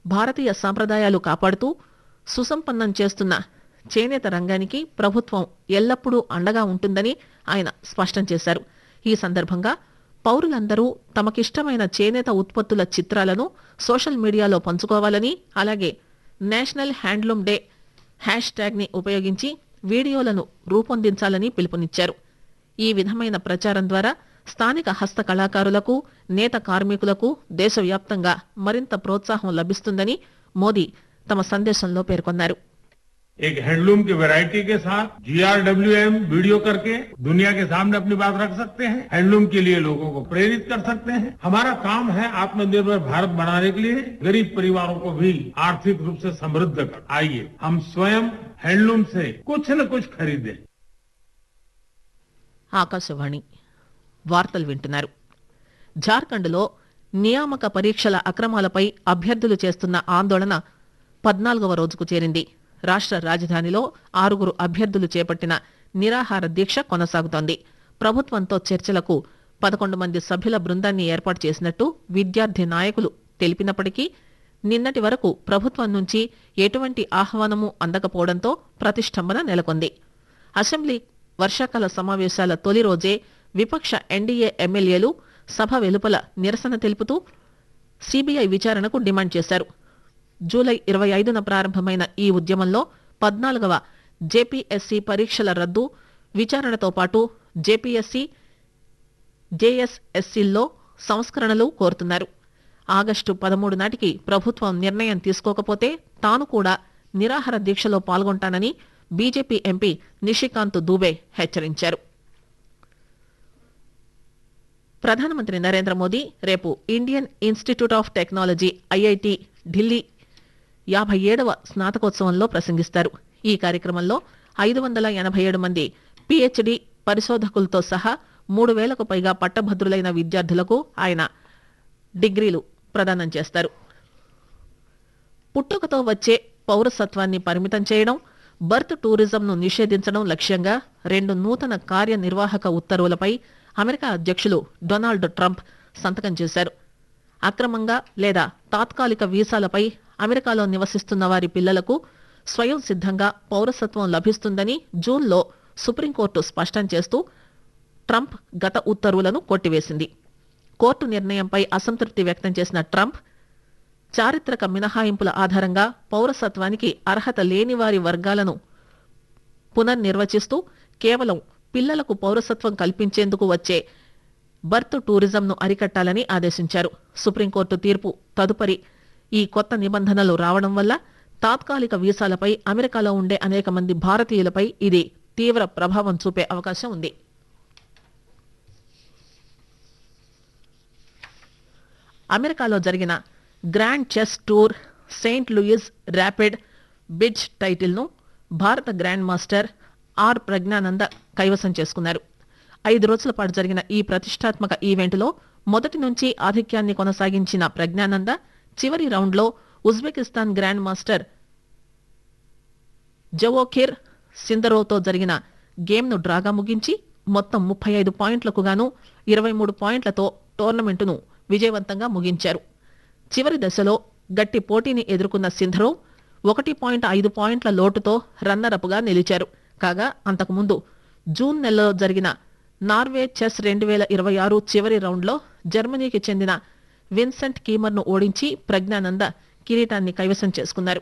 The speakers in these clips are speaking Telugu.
భారతీయ సాంప్రదాయాలు కాపాడుతూ సుసంపన్నం చేస్తున్న చేనేత రంగానికి ప్రభుత్వం ఎల్లప్పుడూ అండగా ఉంటుందని ఆయన స్పష్టం చేశారు ఈ సందర్భంగా పౌరులందరూ తమకిష్టమైన చేనేత ఉత్పత్తుల చిత్రాలను సోషల్ మీడియాలో పంచుకోవాలని అలాగే national handloom day hash tag ని ఉపయోగించి వీడియోలను రూపొందించాలని పిలుపునిచ్చారు ఈ విధమైన ప్రచారం ద్వారా స్థానిక హస్త కళాకారులకు నేత కార్మికులకు దేశవ్యాప్తంగా మరింత ప్రోత్సాహం లభిస్తుందని మోదీ తమ సందేశంలో పేర్కొన్నారు एक हैंडलूम की वैरायटी के साथ जीआरडब्ल्यूएम वीडियो करके दुनिया के सामने अपनी बात रख सकते हैं हैंडलूम के लिए लोगों को प्रेरित कर सकते हैं हमारा काम है आत्मनिर्भर भारत बनाने के लिए गरीब परिवारों को भी आर्थिक रूप से समृद्ध कर आइए हम स्वयं हैंडलूम से कुछ न कुछ खरीदें ఆకాశవాణి వార్తలు వింటున్నారు జార్ఖండ్లో నియామక పరీక్షల అక్రమాలపై అభ్యర్థులు చేస్తున్న ఆందోళన పద్నాలుగవ రోజుకు చేరింది రాష్ట్ర రాజధానిలో ఆరుగురు అభ్యర్థులు చేపట్టిన నిరాహార దీక్ష కొనసాగుతోంది ప్రభుత్వంతో చర్చలకు పదకొండు మంది సభ్యుల బృందాన్ని ఏర్పాటు చేసినట్టు విద్యార్థి నాయకులు తెలిపినప్పటికీ నిన్నటి వరకు ప్రభుత్వం నుంచి ఎటువంటి ఆహ్వానము అందకపోవడంతో ప్రతిష్టంభన నెలకొంది అసెంబ్లీ వర్షాకాల సమావేశాల తొలి రోజే విపక్ష ఎన్డీఏ ఎమ్మెల్యేలు సభ వెలుపల నిరసన తెలుపుతూ సీబీఐ విచారణకు డిమాండ్ చేశారు జూలై ఇరవై ఐదున ప్రారంభమైన ఈ ఉద్యమంలో పద్నాలుగవ జేపీఎస్సీ పరీక్షల రద్దు విచారణతో పాటు జేపీఎస్సీ జేఎస్ఎస్సీల్లో సంస్కరణలు కోరుతున్నారు ఆగస్టు పదమూడు నాటికి ప్రభుత్వం నిర్ణయం తీసుకోకపోతే తాను కూడా నిరాహార దీక్షలో పాల్గొంటానని బీజేపీ ఎంపీ నిషికాంత్ దూబే హెచ్చరించారు ప్రధానమంత్రి నరేంద్ర మోదీ రేపు Indian Institute of Technology IIT Delhi యాభై ఏడవ స్నాతకోత్సవంలో ప్రసంగిస్తారు ఈ కార్యక్రమంలో ఐదు వందల ఎనభై ఏడు మంది పిహెచ్డి పరిశోధకులతో సహా మూడు వేలకు పైగా పట్టభద్రులైన విద్యార్థులకు ఆయన డిగ్రీలు ప్రదానం చేస్తారు పుట్టుకతో వచ్చే పౌరసత్వాన్ని పరిమితం చేయడం బర్త్ టూరిజంను నిషేధించడం లక్ష్యంగా రెండు నూతన కార్యనిర్వాహక ఉత్తర్వులపై అమెరికా అధ్యక్షులు డొనాల్డ్ ట్రంప్ సంతకం చేశారు అక్రమంగా లేదా తాత్కాలిక వీసాలపై అమెరికాలో నివసిస్తున్న వారి పిల్లలకు స్వయం సిద్ధంగా పౌరసత్వం లభిస్తుందని జూన్లో సుప్రీంకోర్టు స్పష్టం చేస్తూ ట్రంప్ గత ఉత్తర్వులను కొట్టివేసింది కోర్టు నిర్ణయంపై అసంతృప్తి వ్యక్తం చేసిన ట్రంప్ చారిత్రక మినహాయింపుల ఆధారంగా పౌరసత్వానికి అర్హత లేని వారి వర్గాలను పునర్నిర్వచిస్తూ కేవలం పిల్లలకు పౌరసత్వం కల్పించేందుకు వచ్చే బర్త్ టూరిజంను అరికట్టాలని ఆదేశించారు సుప్రీంకోర్టు తీర్పు తదుపరి ఈ కొత్త నిబంధనలు రావడం వల్ల తాత్కాలిక వీసాలపై అమెరికాలో ఉండే అనేక మంది భారతీయులపై ఇది తీవ్ర ప్రభావం చూపే అవకాశం ఉంది అమెరికాలో జరిగిన Grand Chess Tour Saint Louis rapid blitz టైటిల్ను భారత గ్రాండ్ మాస్టర్ ఆర్ ప్రజ్ఞానంద కైవసం చేసుకున్నారు ఐదు రోజుల పాటు జరిగిన ఈ ప్రతిష్టాత్మక ఈవెంట్లో మొదటి నుంచి ఆధిక్యాన్ని కొనసాగించిన ప్రజ్ఞానంద చివరి రౌండ్లో ఉజ్బెకిస్తాన్ గ్రాండ్ మాస్టర్ జవోఖిర్ సిందరోతో జరిగిన గేమ్ను డ్రాగా ముగించి మొత్తం ముప్పై ఐదు పాయింట్లకు గాను ఇరవై మూడు పాయింట్లతో టోర్నమెంటును విజయవంతంగా ముగించారు చివరి దశలో గట్టి పోటీని ఎదుర్కొన్న సింధరో ఒకటి పాయింట్ ఐదు పాయింట్ల లోటుతో రన్నరప్గా నిలిచారు కాగా అంతకుముందు జూన్ నెలలో జరిగిన నార్వే చెస్ రెండు వేల ఇరవై ఆరు చివరి రౌండ్లో జర్మనీకి చెందిన విన్సెంట్ కీమర్ను ఓడించి ప్రజ్ఞానంద కిరీటాన్ని కైవసం చేసుకున్నారు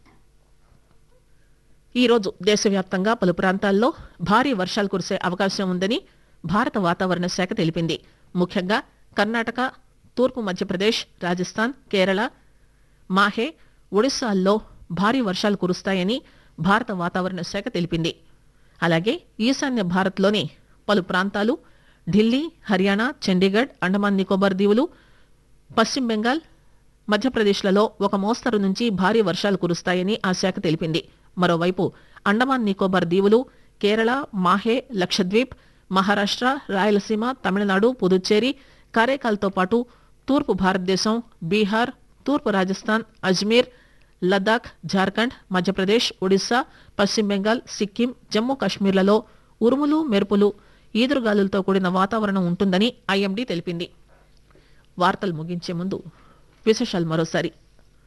ఈ రోజు దేశవ్యాప్తంగా పలు ప్రాంతాల్లో భారీ వర్షాలు కురిసే అవకాశం ఉందని భారత వాతావరణ శాఖ తెలిపింది ముఖ్యంగా కర్ణాటక తూర్పు మధ్యప్రదేశ్ రాజస్థాన్ కేరళ మాహే ఒడిశాల్లో భారీ వర్షాలు కురుస్తాయని భారత వాతావరణ శాఖ తెలిపింది అలాగే ఈశాన్య భారత్లోని పలు ప్రాంతాలు ఢిల్లీ హర్యానా చండీగఢ్ అండమాన్ నికోబార్ దీవులు పశ్చిమ బెంగాల్ మధ్యప్రదేశ్లలో ఒక మోస్తరు నుంచి భారీ వర్షాలు కురుస్తాయని ఆ శాఖ తెలిపింది మరోవైపు అండమాన్ నికోబార్ దీవులు కేరళ మాహే లక్షద్వీప్ మహారాష్ట్ర రాయలసీమ తమిళనాడు పుదుచ్చేరి కారైకాల్తో పాటు తూర్పు భారతదేశం బీహార్ తూర్పు రాజస్థాన్ అజ్మీర్ లద్దాఖ్ జార్ఖండ్ మధ్యప్రదేశ్ ఒడిశా పశ్చిమ బెంగాల్ సిక్కిం జమ్మూ కాశ్మీర్లలో ఉరుములు మెరుపులు ఈదురుగాలులతో కూడిన వాతావరణం ఉంటుందని ఐఎండీ తెలిపింది వార్తలు ముగించే ముందు విశేషాలు మరోసారి